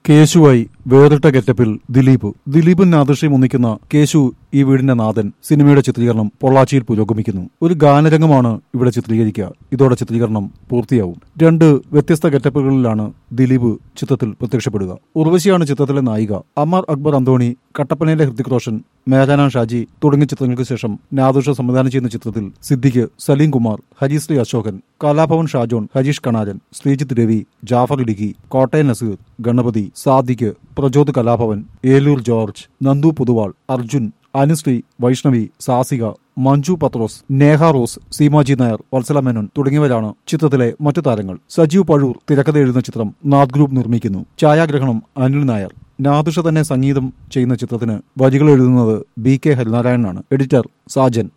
കേശുവായി വേറിട്ട ഗെറ്റപ്പിൽ ദിലീപ് ദിലീപും നാദൃശ്യം ഒന്നിക്കുന്ന കേശു ഈ വീടിന്റെ നാഥൻ സിനിമയുടെ ചിത്രീകരണം പൊള്ളാച്ചിയിൽ പുരോഗമിക്കുന്നു ഒരു ഗാനരംഗമാണ് ഇവിടെ ചിത്രീകരിക്കുക ഇതോടെ ചിത്രീകരണം പൂർത്തിയാവും രണ്ട് വ്യത്യസ്ത ഗെറ്റപ്പുകളിലാണ് ദിലീപ് ചിത്രത്തിൽ പ്രത്യക്ഷപ്പെടുക ഉർവശിയാണ് ചിത്രത്തിലെ നായിക അമർ അക്ബർ അന്തോണി കട്ടപ്പനയിലെ ഹൃതിക് റോഷൻ മേഘാന ഷാജി തുടങ്ങിയ ചിത്രങ്ങൾക്ക് ശേഷം നാദൃഷ സംവിധാനം ചെയ്യുന്ന ചിത്രത്തിൽ സിദ്ദിഖ് സലീം കുമാർ ഹരിശ്രീ അശോകൻ കലാഭവൻ ഷാജോൺ ഹരീഷ് കണാരൻ ശ്രീജിത്ത് രവി ജാഫർ ഇടുക്കി കോട്ടയം നസീർ ഗണപതി സാദിഖ് പ്രചോദ് കലാഭവൻ ഏലൂർ ജോർജ് നന്ദു പൊതുവാൾ അർജുൻ അനുശ്രീ വൈഷ്ണവി സാസിക മഞ്ജു പത്രോസ് നേഹ റോസ് സീമാജി നായർ വത്സല മേനോൻ തുടങ്ങിയവരാണ് ചിത്രത്തിലെ മറ്റു താരങ്ങൾ സജീവ് പഴൂർ തിരക്കഥ എഴുതുന്ന ചിത്രം നാദ് ഗ്രൂപ്പ് നിർമ്മിക്കുന്നു ഛായാഗ്രഹണം അനിൽ നായർ നാദുഷ തന്നെ സംഗീതം ചെയ്യുന്ന ചിത്രത്തിന് വരികൾ എഴുതുന്നത് ബി കെ ഹരിനാരായണനാണ് എഡിറ്റർ സാജൻ